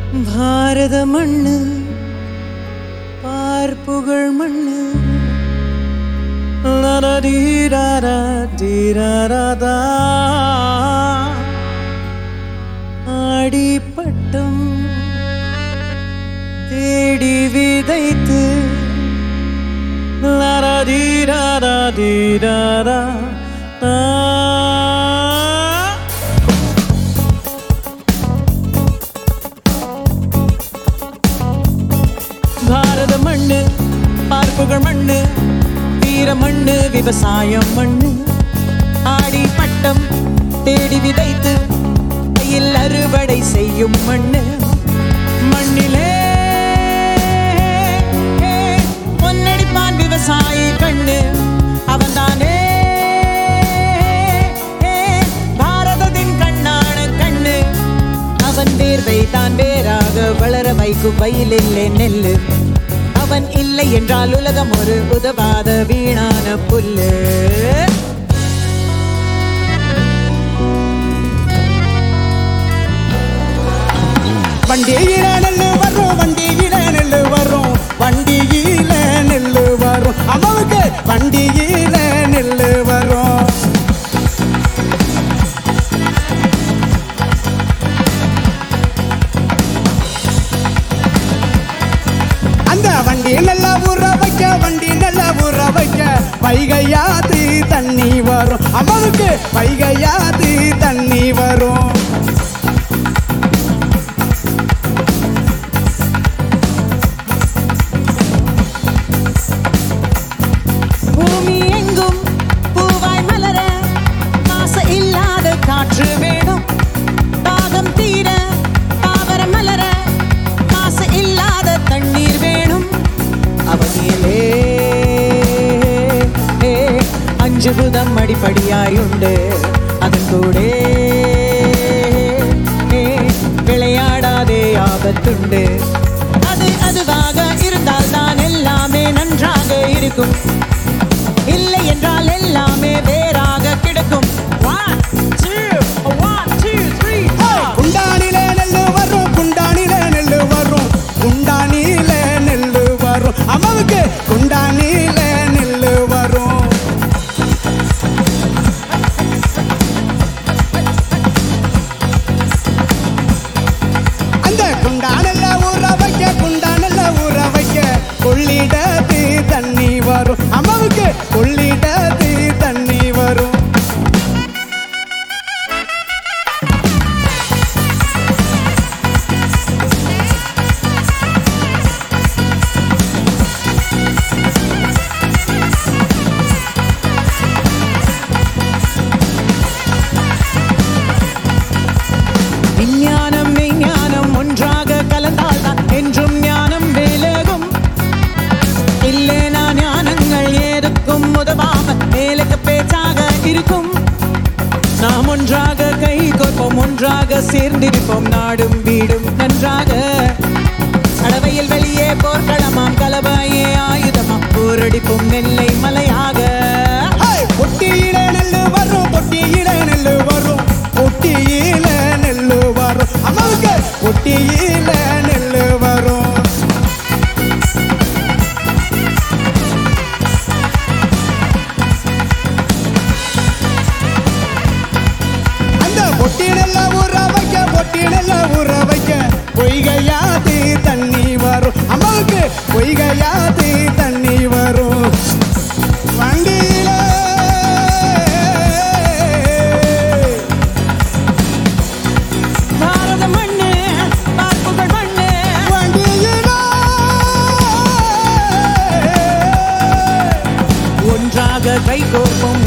பாரத மண்ணு பார்ப்புகழ் மண்ணு லரடீராரா தீராராதா ஆடிப்பட்டம் தேடி விதைத்து லரடீராரா தீராரா தா பாரத மண்ணு பார்ப்புகள் மண்ணு வீர மண்ணு விவசாயம் மண்ணு ஆடி பட்டம் தேடி விதைத்து கையில் அறுவடை செய்யும் மண்ணு மண்ணிலே பொன்னடிப்பான் விவசாயி கண்ணு அவன்தானே பாரதத்தின் கண்ணான கண்ணு அவன் வேர்வை தான் வேறாக வளர வைக்கும் வயலில்லை நெல்லு அவன் இல்லை என்றால் உலகம் ஒரு உதவாத வீணான புல்லு வண்டியில நெல்லு வரும் வண்டியில நெல்லு வரும் வண்டியில நெல்லு வரும் அம்மாவுக்கு வண்டியில நெல்லு வரும் அந்த வண்டி நல்லா ஊற வைக்க வண்டி நல்லா ஊற வைக்க வைகையாது தண்ணி வரும் அம்மாவுக்கு வைகையாது தண்ணி வரும் பூமி எங்கும் பூவாய் மலர மாச இல்லாத காற்று வேணும் தாகம் தீர தாவர மலர மாச இல்லாத தண்ணீர் வேணும் அவனிலே அஞ்சு புதம் அடிப்படியாயுண்டு அதன் கூட விளையாடாதே ஆபத்துண்டு அது அதுவாக இருந்தால் தான் எல்லாமே நன்றாக இருக்கும் இல்லை என்றால் எல்லாமே வேறாக கிடக்கும் One, two, one, two, three, four. குண்டானில நெல்லு வரும் குண்டானில நெல்லு வரும் குண்டானில நெல்லு வரும் அம்மாவுக்கு குண்டானில நெல்லு வரும் அந்த குண்டானல்ல ஊற வைக்க குண்டானல்ல ஊற வைக்க கொள்ளிடத்து தண்ணி வரும் அம்மாவுக்கு கொள்ளிடத்து தண்ணி வரும் விஞ்ஞானம் மெய்ஞானம் ஒன்றாக கலந்தால்தான் என்றும் ஞானம் வேலகும் இல்லேனா ஞானங்கள் ஏதுக்கும் உதவாம மேலுக்கு பேச்சாக இருக்கும் நாம் ஒன்றாக கை கோர்ப்போம் ஒன்றாக சேர்ந்திருப்போம் நாடும் வீடும் நன்றாக கடவையில் வெளியே போர்க்களமாம் கலவையே ஆயுதமாம் போரடிப்போம் நெல்லை மலையாக ஹேய்! பொட்டியில நெல்லு வரும் பொட்டியில நெல்லு வரும் பொட்டியில நெல்லு வரும் அம்மாவுக்கு பொட்டியில நெல்லு வரும் அந்த பொட்டி நெல்ல ஊற வைக்க பொட்டி நெல்ல ஊற வைக்க பொய்கையாது தண்ணி வரும் அம்மாவுக்கு பொய்கையாது தண்ணி வரும் வண்டியில பாரத மண்ணு பார்ப்புகள் மண்ணு வண்டியில ஒன்றாக கை கோர்ப்போம்